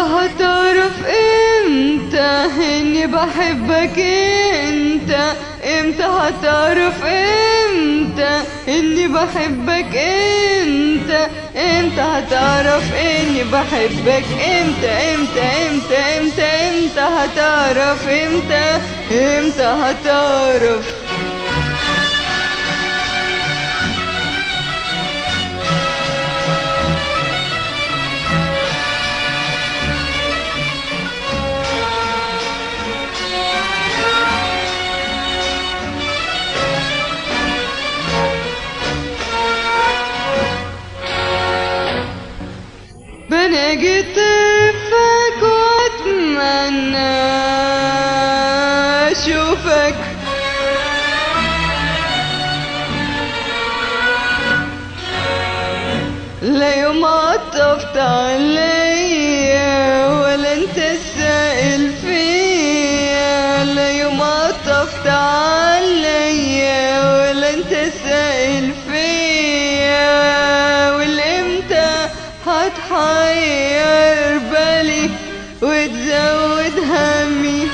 هتعرف امتى اني بحبك انت امتى هتعرف امتى اني بحبك انت امتى هتعرف اني بحبك امتى امتى امتى امتى امتى هتعرف امتى امتى هتعرف بنجي طفك واتمنى اشوفك لا يوم عطفت عليا ولا انت السائل فيا لا يوم عطفت عليا ولا انت السائل فيا والامتى هتحير بالي وتزود همي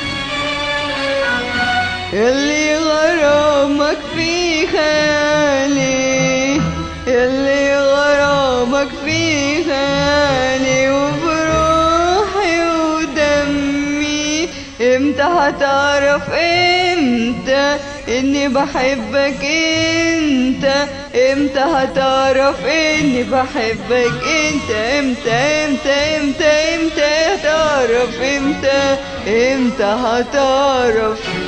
يلي غرامك في خيالي يلي غرامك في خيالي وبروحي ودمي امتى هتعرف امتى اني بحبك انت امتى هتعرف اني بحبك انت امتى امتى امتى امتى هتعرف امتى امتى هتعرف